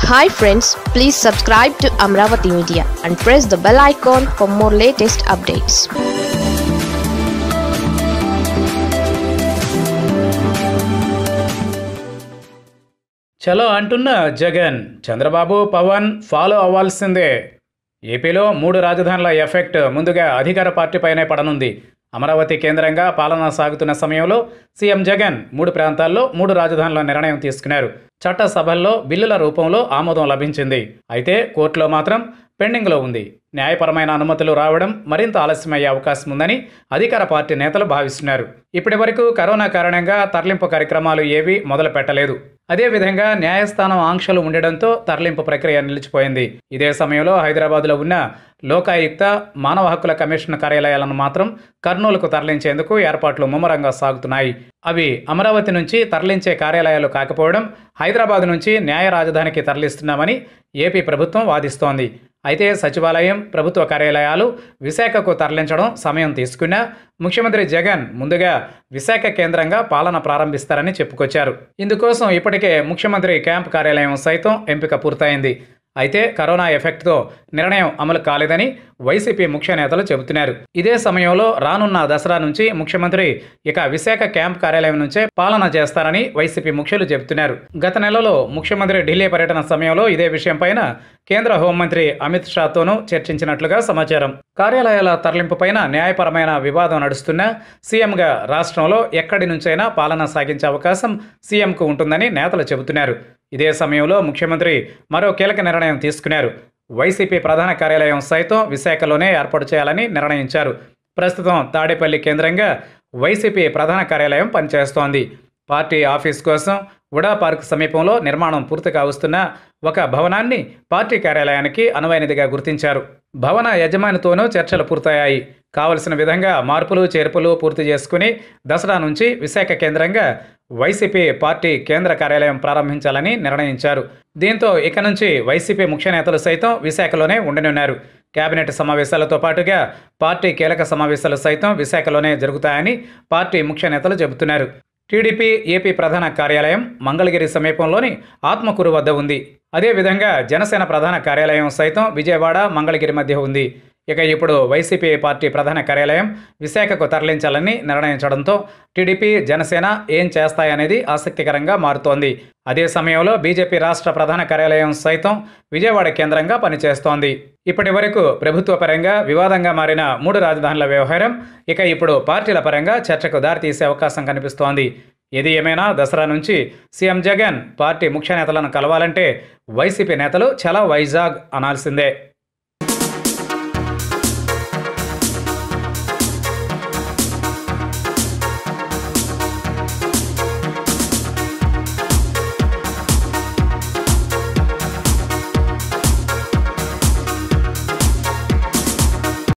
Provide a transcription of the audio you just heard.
hi friends please subscribe to Amaravati media and press the bell icon for more latest updates చలో అంటున్న Jagan Chandrababu Pawan follow అవ్వాల్సిందే ఏపీలో మూడు రాజధానుల ఎఫెక్ట్ ముందుగా అధికార పార్టీపైనే పడనుంది అమరావతి కేంద్రంగా పాలన సాగుతున్న సమయంలో సీఎం జగన్ మూడు ప్రాంతాల్లో మూడు రాజధానుల నిర్ణయం తీసుకున్నారు చట్టసభల్లో బిల్లుల రూపంలో ఆమోదం లభించింది అయితే కోర్టులో మాత్రం పెండింగ్లో ఉంది న్యాయపరమైన అనుమతులు రావడం మరింత ఆలస్యమయ్యే అవకాశం ఉందని అధికార పార్టీ నేతలు భావిస్తున్నారు ఇప్పటి వరకు కరోనా కారణంగా తరలింపు కార్యక్రమాలు ఏవీ మొదలు పెట్టలేదు అదేవిధంగా న్యాయస్థానం ఆంక్షలు ఉండడంతో తరలింపు ప్రక్రియ నిలిచిపోయింది ఇదే సమయంలో హైదరాబాద్లో ఉన్న లోకాయుక్త మానవ హక్కుల కమిషన్ కార్యాలయాలను మాత్రం కర్నూలుకు తరలించేందుకు ఏర్పాట్లు ముమ్మరంగా సాగుతున్నాయి అవి అమరావతి నుంచి తరలించే కార్యాలయాలు కాకపోవడం హైదరాబాద్ నుంచి న్యాయ రాజధానికి తరలిస్తున్నామని ఏపీ ప్రభుత్వం వాదిస్తోంది అయితే సచివాలయం ప్రభుత్వ కార్యాలయాలు విశాఖకు తరలించడం సమయం తీసుకున్నా ముఖ్యమంత్రి జగన్ ముందుగా విశాఖ కేంద్రంగా పాలన ప్రారంభిస్తారని చెప్పుకొచ్చారు ఇందుకోసం ఇప్పటికే ముఖ్యమంత్రి క్యాంప్ కార్యాలయం సైతం ఎంపిక పూర్తయింది అయితే కరోనా ఎఫెక్ట్తో నిర్ణయం అమలు కాలేదని వైసీపీ ముఖ్య నేతలు చెబుతున్నారు ఇదే సమయంలో రానున్న దసరా నుంచి ముఖ్యమంత్రి ఇక విశాఖ క్యాంప్ కార్యాలయం నుంచే పాలన చేస్తారని వైసీపీ ముఖ్యులు చెబుతున్నారు గత నెలలో ముఖ్యమంత్రి ఢిల్లీ పర్యటన సమయంలో ఇదే విషయంపైన కేంద్ర హోంమంత్రి అమిత్ షాతోనూ చర్చించినట్లుగా సమాచారం కార్యాలయాల తరలింపుపైన న్యాయపరమైన వివాదం నడుస్తున్నా సీఎంగా రాష్ట్రంలో ఎక్కడి నుంచైనా పాలన సాగించే అవకాశం సీఎంకు ఉంటుందని నేతలు చెబుతున్నారు ఇదే సమయంలో ముఖ్యమంత్రి మరో కీలక నిర్ణయం తీసుకున్నారు వైసీపీ ప్రధాన కార్యాలయం సైతం విశాఖలోనే ఏర్పాటు చేయాలని నిర్ణయించారు ప్రస్తుతం తాడేపల్లి కేంద్రంగా వైసీపీ ప్రధాన కార్యాలయం పనిచేస్తోంది పార్టీ ఆఫీస్ కోసం ఉడా పార్క్ సమీపంలో నిర్మాణం పూర్తి కావస్తున్న ఒక భవనాన్ని పార్టీ కార్యాలయానికి అనువైనదిగా గుర్తించారు భవన యజమానితోనూ చర్చలు పూర్తయ్యాయి కావలసిన విధంగా మార్పులు చేర్పులు పూర్తి చేసుకుని దసరా నుంచి విశాఖ కేంద్రంగా వైసీపీ పార్టీ కేంద్ర కార్యాలయం ప్రారంభించాలని నిర్ణయించారు దీంతో ఇక నుంచి వైసీపీ ముఖ్య నేతలు సైతం విశాఖలోనే ఉండనున్నారు కేబినెట్ సమావేశాలతో పాటుగా పార్టీ కీలక సమావేశాలు సైతం విశాఖలోనే జరుగుతాయని పార్టీ ముఖ్య నేతలు చెబుతున్నారు టీడీపీ ఏపీ ప్రధాన కార్యాలయం మంగళగిరి సమీపంలోని ఆత్మకూరు వద్ద ఉంది అదేవిధంగా జనసేన ప్రధాన కార్యాలయం సైతం విజయవాడ మంగళగిరి మధ్య ఉంది ఇక ఇప్పుడు వైసీపీ పార్టీ ప్రధాన కార్యాలయం విశాఖకు తరలించాలని నిర్ణయించడంతో టీడీపీ జనసేన ఏం చేస్తాయనేది ఆసక్తికరంగా మారుతోంది అదే సమయంలో బీజేపీ రాష్ట్ర ప్రధాన కార్యాలయం సైతం విజయవాడ కేంద్రంగా పనిచేస్తోంది ఇప్పటి వరకు ప్రభుత్వ పరంగా వివాదంగా మారిన మూడు రాజధానుల వ్యవహారం ఇక ఇప్పుడు పార్టీల పరంగా చర్చకు దారితీసే అవకాశం కనిపిస్తోంది ఏది ఏమైనా దసరా నుంచి సీఎం జగన్ పార్టీ ముఖ్య నేతలను కలవాలంటే వైసీపీ నేతలు చలో వైజాగ్ అనాల్సిందే